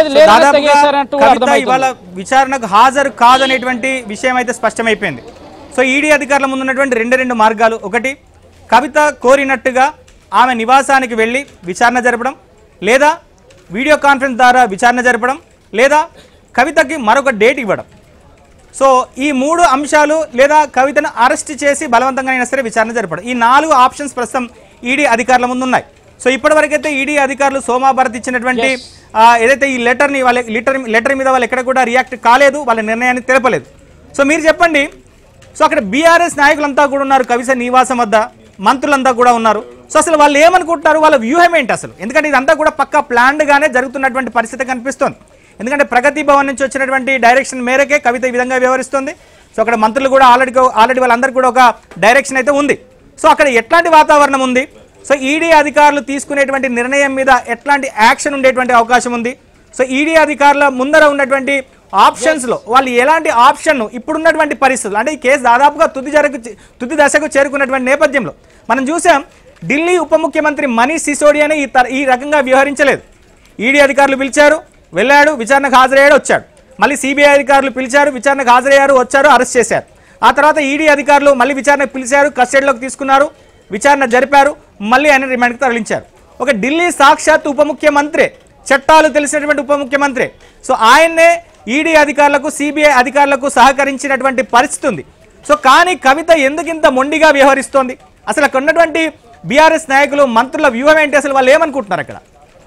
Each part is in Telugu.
అనేది లేదు దాదాపుగా తెగేశారంటూ కవిత అర్థమవుతుంది. ఇవాళ విచారణకు హాజరు కాదనేటువంటి విషయం అయితే స్పష్టమైపోయింది సో ఈడీ అధికారుల ముందు ఉన్నటువంటి రెండు రెండు మార్గాలు ఒకటి కవిత కోరినట్టుగా ఆమె నివాసానికి వెళ్ళి విచారణ జరపడం లేదా వీడియో కాన్ఫరెన్స్ ద్వారా విచారణ జరపడం లేదా కవితకి మరొక డేట్ ఇవ్వడం సో ఈ మూడు అంశాలు లేదా కవితను అరెస్ట్ చేసి బలవంతంగా అయినా సరే విచారణ జరపడం ఈ నాలుగు ఆప్షన్స్ ప్రస్తుతం ఈడీ అధికారుల ముందు ఉన్నాయి సో ఇప్పటివరకైతే ఈడీ అధికారులు సోమాభారత్ ఇచ్చినటువంటి ఆ, ఏదైతే ఈ లెటర్ని వాళ్ళ లెటర్ లెటర్ మీద వాళ్ళు ఎక్కడ కూడా రియాక్ట్ కాలేదు వాళ్ళ నిర్ణయాన్ని తెలపలేదు సో మీరు చెప్పండి సో అక్కడ బీఆర్ఎస్ నాయకులంతా కూడా ఉన్నారు కవిస నివాసం వద్ద మంత్రులంతా కూడా ఉన్నారు సో అసలు వాళ్ళు ఏమనుకుంటున్నారు వాళ్ళ వ్యూహం ఏంటి అసలు ఎందుకంటే ఇదంతా కూడా పక్కా ప్లాన్డ్ గానే జరుగుతున్నటువంటి పరిస్థితి కనిపిస్తోంది ఎందుకంటే ప్రగతి భవన్ నుంచి వచ్చినటువంటి డైరెక్షన్ మేరకే కవిత ఈ విధంగా వ్యవహరిస్తుంది సో అక్కడ మంత్రులు కూడా ఆల్రెడీ ఆల్రెడీ వాళ్ళందరికీ కూడా ఒక డైరెక్షన్ అయితే ఉంది సో అక్కడ ఎట్లాంటి వాతావరణం ఉంది సో ఈడీ అధికారులు తీసుకునేటువంటి నిర్ణయం మీద ఎట్లాంటి యాక్షన్ ఉండేటువంటి అవకాశం ఉంది సో ఈడీ అధికారుల ముందర ఉన్నటువంటి ఆప్షన్స్ లో వాళ్ళు ఎలాంటి ఆప్షన్ ఇప్పుడున్నటువంటి పరిస్థితులు అంటే ఈ కేసు దాదాపుగా తుది జరకు తుది దశకు చేరుకున్నటువంటి నేపథ్యంలో మనం చూసాం ఢిల్లీ ఉప ముఖ్యమంత్రి మనీష్ సిసోడియాని ఈ తర- ఈ రకంగా వ్యవహరించలేదు ఈడీ అధికారులు పిలిచారు వెళ్ళాడు విచారణకు హాజరయ్యాడు వచ్చాడు మళ్ళీ సిబిఐ అధికారులు పిలిచారు విచారణకు హాజరయ్యారు వచ్చారు అరెస్ట్ చేశారు ఆ తర్వాత ఈడీ అధికారులు మళ్ళీ విచారణకు పిలిచారు కస్టడీలోకి తీసుకున్నారు విచారణ జరిపారు మళ్ళీ ఆయన రిమాండ్కి తరలించారు ఒక ఢిల్లీ సాక్షాత్ ఉప ముఖ్యమంత్రి చట్టాలు తెలిసినటువంటి ఉప ముఖ్యమంత్రి సో ఆయన్నే ఈడీ అధికారులకు సిబిఐ అధికారులకు సహకరించినటువంటి పరిస్థితి ఉంది సో కానీ కవిత ఎందుకు ఇంత మొండిగా వ్యవహరిస్తోంది అసలు అక్కడ ఉన్నటువంటి బీఆర్ఎస్ నాయకులు మంత్రుల వ్యూహం ఏంటి అసలు వాళ్ళు ఏమనుకుంటున్నారు అక్కడ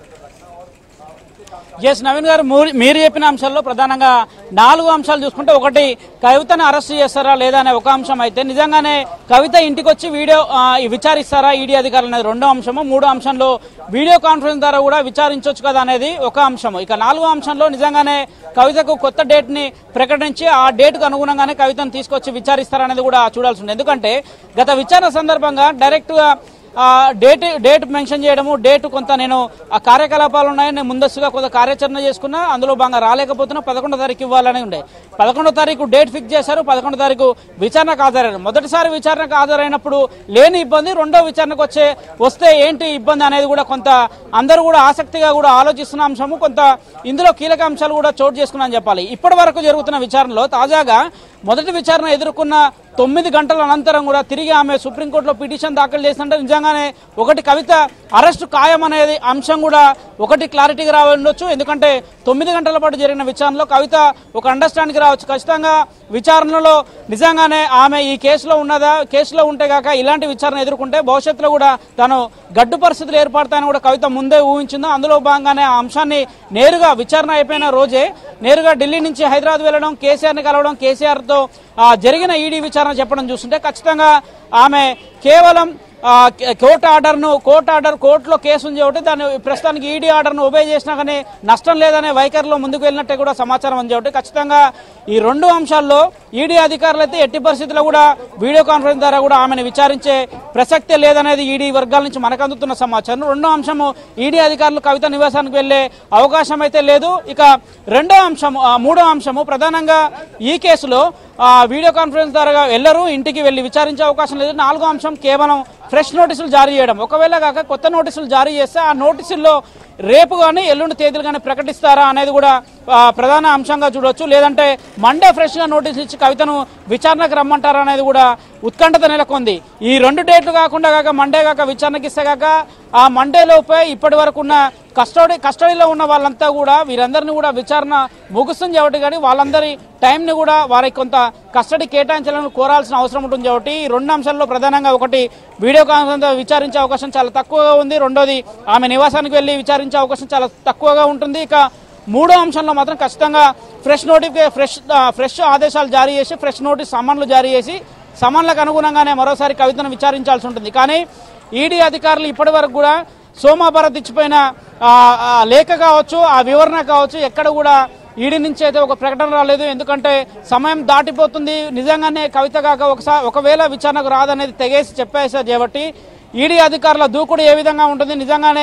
ఎస్ నవీన్ గారు మూరి- మీరు చెప్పిన అంశాల్లో ప్రధానంగా నాలుగు అంశాలు చూసుకుంటే ఒకటి కవితను అరెస్ట్ చేస్తారా లేదా అనే ఒక అంశం అయితే నిజంగానే కవిత ఇంటికి వచ్చి వీడియో ఆ, విచారిస్తారా ఈడీ అధికారులు అనేది రెండో అంశము మూడో అంశంలో వీడియో కాన్ఫరెన్స్ ద్వారా కూడా విచారించవచ్చు కదా అనేది ఒక అంశము ఇక నాలుగో అంశంలో నిజంగానే కవితకు కొత్త డేట్ ని ప్రకటించి ఆ డేట్ కు అనుగుణంగానే కవితను తీసుకొచ్చి విచారిస్తారనేది కూడా చూడాల్సి ఉంది ఎందుకంటే గత విచారణ సందర్భంగా డైరెక్ట్ గా ఆ డేట్ డేట్ మెన్షన్ చేయడము డేట్ కొంత నేను ఆ కార్యకలాపాలు ఉన్నాయి నేను ముందస్తుగా కొంత కార్యాచరణ చేసుకున్నా అందులో బాగా రాలేకపోతున్నా పదకొండో తారీఖు ఇవ్వాలని ఉండే పదకొండో తారీఖు డేట్ ఫిక్స్ చేశారు పదకొండో తారీఖు విచారణకు హాజరయ్యారు మొదటిసారి విచారణకు హాజరైనప్పుడు లేని ఇబ్బంది రెండో విచారణకు వచ్చే వస్తే ఏంటి ఇబ్బంది అనేది కూడా కొంత అందరూ కూడా ఆసక్తిగా కూడా ఆలోచిస్తున్న అంశము కొంత ఇందులో కీలక అంశాలు కూడా చోటు చేసుకున్నాను చెప్పాలి ఇప్పటి వరకు జరుగుతున్న విచారణలో తాజాగా మొదటి విచారణ ఎదుర్కొన్న తొమ్మిది గంటల అనంతరం కూడా తిరిగి ఆమె సుప్రీంకోర్టులో పిటిషన్ దాఖలు చేసినట్టే నిజంగానే ఒకటి కవిత అరెస్టు ఖాయం అనేది అంశం కూడా ఒకటి క్లారిటీగా రావచ్చు ఎందుకంటే తొమ్మిది గంటల పాటు జరిగిన విచారణలో కవిత ఒక అండర్స్టాండింగ్ రావచ్చు ఖచ్చితంగా విచారణలో నిజంగానే ఆమె ఈ కేసులో ఉన్నదా కేసులో ఉంటే గాక ఇలాంటి విచారణ ఎదుర్కొంటే భవిష్యత్తులో కూడా తను గడ్డు పరిస్థితులు ఏర్పడతాయని కూడా కవిత ముందే ఊహించిందో అందులో భాగంగానే ఆ అంశాన్ని నేరుగా విచారణ అయిపోయిన రోజే నేరుగా ఢిల్లీ నుంచి హైదరాబాద్ వెళ్ళడం కేసీఆర్ని కలవడం కేసీఆర్తో ఆ, జరిగిన ఈడీ విచారణ చెప్పడం చూస్తుంటే ఖచ్చితంగా ఆమె కేవలం ఆ, కే- కోర్టు ఆర్డర్ను కోర్టు ఆర్డర్ కోర్టులో కేసు ఉంది కాబట్టి దాన్ని ప్రస్తుతానికి ఈడీ ఆర్డర్ను ఒబే చేసినా కానీ నష్టం లేదనే వైఖరిలో ముందుకు వెళ్ళినట్టే కూడా సమాచారం ఉంది కాబట్టి ఖచ్చితంగా ఈ రెండు అంశాల్లో ఈడీ అధికారులు అయితే ఎట్టి పరిస్థితుల్లో కూడా వీడియో కాన్ఫరెన్స్ ద్వారా కూడా ఆమెను విచారించే ప్రసక్తే లేదనేది ఈడీ వర్గాల నుంచి మనకు అందుతున్న సమాచారం రెండో అంశము ఈడీ అధికారులు కవిత నివాసానికి వెళ్లే అవకాశం అయితే లేదు ఇక రెండో అంశము ఆ, మూడో అంశము ప్రధానంగా ఈ కేసులో ఆ, వీడియో కాన్ఫరెన్స్ ద్వారా వెళ్ళరు ఇంటికి వెళ్ళి విచారించే అవకాశం లేదు నాలుగో అంశం కేవలం ఫ్రెష్ నోటీసులు జారీ చేయడం ఒకవేళ కాక కొత్త నోటీసులు జారీ చేస్తే ఆ నోటీసుల్లో రేపు కానీ ఎల్లుండి తేదీలు కానీ ప్రకటిస్తారా అనేది కూడా ఆ, ప్రధాన అంశంగా చూడొచ్చు లేదంటే మండే ఫ్రెష్గా నోటీసులు ఇచ్చి కవితను విచారణకు రమ్మంటారా అనేది కూడా ఉత్కంఠత నెలకొంది ఈ రెండు డేట్లు కాకుండా కాక మండే కాక విచారణకి ఇస్తే కాక ఆ మండే లోపే ఇప్పటి వరకు ఉన్న కస్టడీ కస్టడీలో ఉన్న వాళ్ళంతా కూడా వీరందరినీ కూడా విచారణ ముగుస్తుంది కాబట్టి కానీ వాళ్ళందరి టైంని కూడా వారికి కొంత కస్టడీ కేటాయించాలని కోరాల్సిన అవసరం ఉంటుంది కాబట్టి ఈ రెండు అంశాల్లో ప్రధానంగా ఒకటి వీడియో కాన్ఫరెన్స్ ద్వారా విచారించే అవకాశం చాలా తక్కువగా ఉంది రెండోది ఆమె నివాసానికి వెళ్ళి విచారించే అవకాశం చాలా తక్కువగా ఉంటుంది ఇక మూడో అంశంలో మాత్రం ఖచ్చితంగా ఫ్రెష్ నోటిఫికే ఫ్రెష్ ఆ, ఫ్రెష్ ఆదేశాలు జారీ చేసి ఫ్రెష్ నోటీస్ సమన్లు జారీ చేసి సమన్లకు అనుగుణంగానే మరోసారి కవితను విచారించాల్సి ఉంటుంది కానీ ఈడీ అధికారులు ఇప్పటి వరకు కూడా సోమాభారత్ ఇచ్చిపోయిన ఆ, ఆ లేఖ కావచ్చు ఆ వివరణ కావచ్చు ఎక్కడ కూడా ఈడీ నుంచి అయితే ఒక ప్రకటన రాలేదు ఎందుకంటే సమయం దాటిపోతుంది నిజంగానే కవిత కాక ఒకసారి ఒకవేళ విచారణకు రాదనేది తెగేసి చెప్పేశారు కాబట్టి ఈడీ అధికారుల దూకుడు ఏ విధంగా ఉంటుంది నిజంగానే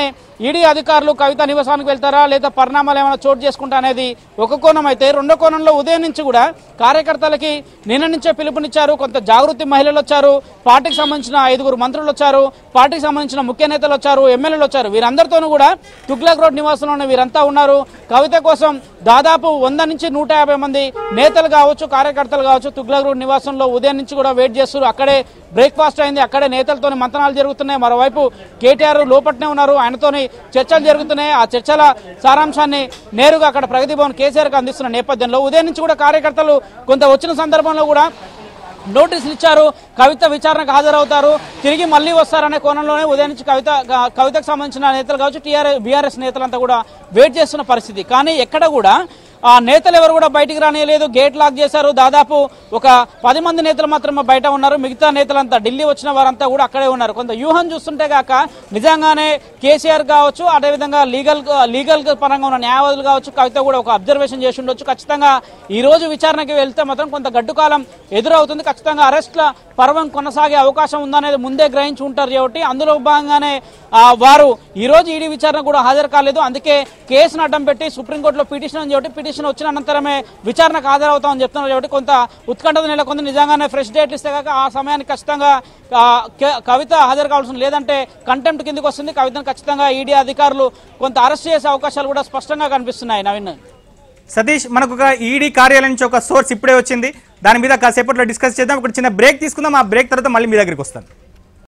ఈడీ అధికారులు కవిత నివాసానికి వెళ్తారా లేదా పరిణామాలు ఏమైనా చోటు చేసుకుంటా అనేది ఒక కోణం అయితే రెండో కోణంలో ఉదయం నుంచి కూడా కార్యకర్తలకి నిన్న నుంచే పిలుపునిచ్చారు కొంత జాగృతి మహిళలు వచ్చారు పార్టీకి సంబంధించిన ఐదుగురు మంత్రులు వచ్చారు పార్టీకి సంబంధించిన ముఖ్య నేతలు వచ్చారు ఎమ్మెల్యేలు వచ్చారు వీరందరితోనూ కూడా తుగ్లక్ రోడ్ నివాసంలోనే వీరంతా ఉన్నారు కవిత కోసం దాదాపు వంద నుంచి నూట యాభై మంది నేతలు కావచ్చు కార్యకర్తలు కావచ్చు తుగ్లక్ రోడ్ నివాసంలో ఉదయం నుంచి కూడా వెయిట్ చేస్తారు అక్కడే బ్రేక్ఫాస్ట్ అయింది అక్కడే నేతలతోని మంతనాలు జరుగుతున్నాయి మరోవైపు కేటీఆర్ లోపట్నే ఉన్నారు ఆయనతోని చర్చలు జరుగుతున్నాయి ఆ చర్చల సారాంశాన్ని నేరుగా అక్కడ ప్రగతి భవన్ కేసీఆర్కి అందిస్తున్న నేపథ్యంలో ఉదయం నుంచి కూడా కార్యకర్తలు కొంత వచ్చిన సందర్భంలో కూడా నోటీసులు ఇచ్చారు కవిత విచారణకు హాజరవుతారు తిరిగి మళ్ళీ వస్తారనే కోణంలోనే ఉదయం నుంచి కవిత క- కవితకు సంబంధించిన నేతలు కావచ్చు టీఆర్ఎస్ బీఆర్ఎస్ నేతలంతా కూడా వెయిట్ చేస్తున్న పరిస్థితి కానీ ఎక్కడ కూడా ఆ నేతలు ఎవరు కూడా బయటికి రానియలేదు గేట్ లాక్ చేశారు దాదాపు ఒక పది మంది నేతలు మాత్రమే బయట ఉన్నారు మిగతా నేతలంతా ఢిల్లీ వచ్చిన వారంతా కూడా అక్కడే ఉన్నారు కొంత వ్యూహం చూస్తుంటే కాక నిజంగానే కేసీఆర్ కావచ్చు అదేవిధంగా లీగల్ లీగల్ పరంగా ఉన్న న్యాయవాదులు కావచ్చు కవిత కూడా ఒక అబ్జర్వేషన్ చేసి ఉండొచ్చు ఖచ్చితంగా ఈ రోజు విచారణకి వెళ్తే మాత్రం కొంత గడ్డు కాలం ఎదురవుతుంది ఖచ్చితంగా అరెస్ట్ల పర్వం కొనసాగే అవకాశం ఉందనేది ముందే గ్రహించి ఉంటారు కాబట్టి అందులో భాగంగానే ఆ, వారు ఈ రోజు ఈడీ విచారణ కూడా హాజరు కాలేదు అందుకే కేసును అడ్డం పెట్టి సుప్రీంకోర్టులో పిటిషన్ అని చెప్పి పిటిషన్ వచ్చిన అనంతరమే విచారణకు హాజరవుతామని చెప్తున్నారు కాబట్టి కొంత ఉత్కంఠత నెలకొంది నిజంగానే ఫ్రెష్ డేట్లు ఇస్తే కాక ఆ సమయానికి ఖచ్చితంగా ఆ, క- కవిత హాజరు కావాల్సిన లేదంటే కంటెంప్ట్ కిందకి వస్తుంది కవితను ఖచ్చితంగా ఈడీ అధికారులు కొంత అరెస్ట్ చేసే అవకాశాలు కూడా స్పష్టంగా కనిపిస్తున్నాయి నవీన్ సతీష్ మనకు ఒక ఈడీ కార్యాలయం నుంచి ఒక సోర్స్ ఇప్పుడే వచ్చింది దాని మీద కాసేపట్లో డిస్కస్ చేద్దాం ఒక చిన్న బ్రేక్ తీసుకుందాం ఆ బ్రేక్ తర్వాత మళ్ళీ మీ దగ్గరికి వస్తాను